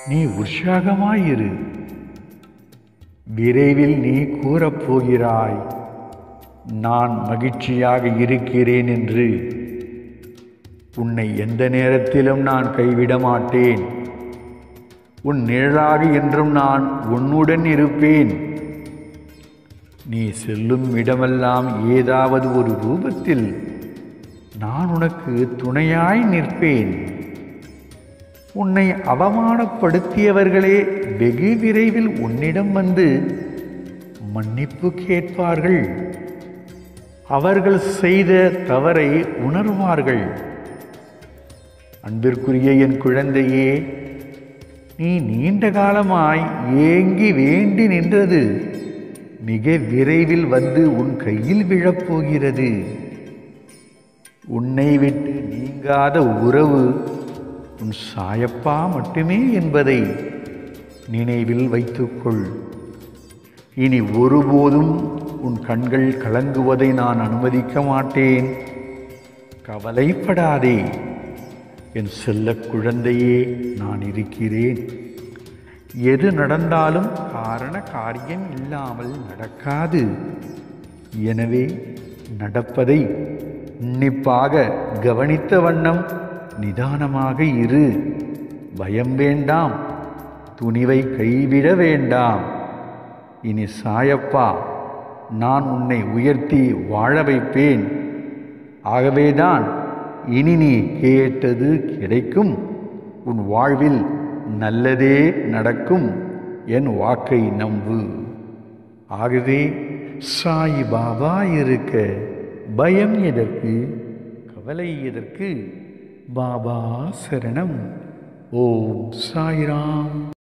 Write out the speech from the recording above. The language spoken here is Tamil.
நீ உற்சாகமாயிரு விரைவில் நீ கூறப்போகிறாய் நான் மகிழ்ச்சியாக இருக்கிறேன் என்று உன்னை எந்த நேரத்திலும் நான் கைவிட மாட்டேன் உன் நிழலாக என்றும் நான் உன்னுடன் இருப்பேன் நீ செல்லும் இடமெல்லாம் ஏதாவது ஒரு ரூபத்தில் நான் உனக்கு துணையாய் நிற்பேன் உன்னை அவமானப்படுத்தியவர்களே வெகு விரைவில் உன்னிடம் வந்து மன்னிப்பு கேட்பார்கள் அவர்கள் செய்த தவறை உணர்வார்கள் அன்பிற்குரிய என் குழந்தையே நீ நீண்ட காலமாய் ஏங்கி வேண்டி நின்றது மிக விரைவில் வந்து உன் கையில் விழப்போகிறது உன்னை விட்டு நீங்காத உறவு உன் சாயப்பா மட்டுமே என்பதை நினைவில் வைத்துக்கொள் இனி ஒருபோதும் உன் கண்கள் கலங்குவதை நான் அனுமதிக்க மாட்டேன் கவலைப்படாதே என் செல்ல குழந்தையே நான் இருக்கிறேன் எது நடந்தாலும் காரண காரியம் இல்லாமல் நடக்காது எனவே நடப்பதை உன்னிப்பாக கவனித்த வண்ணம் நிதானமாக இரு பயம் வேண்டாம் துணிவை கைவிட வேண்டாம் இனி சாயப்பா நான் உன்னை உயர்த்தி வாழ வைப்பேன் ஆகவேதான் இனி நீ கேட்டது கிடைக்கும் உன் வாழ்வில் நல்லதே நடக்கும் என் வாக்கை நம்பு ஆகவே சாய் பாபா இருக்க பயம் எதற்கு கவலை எதற்கு பாபா சரணம் ஓம் சாய்ராம்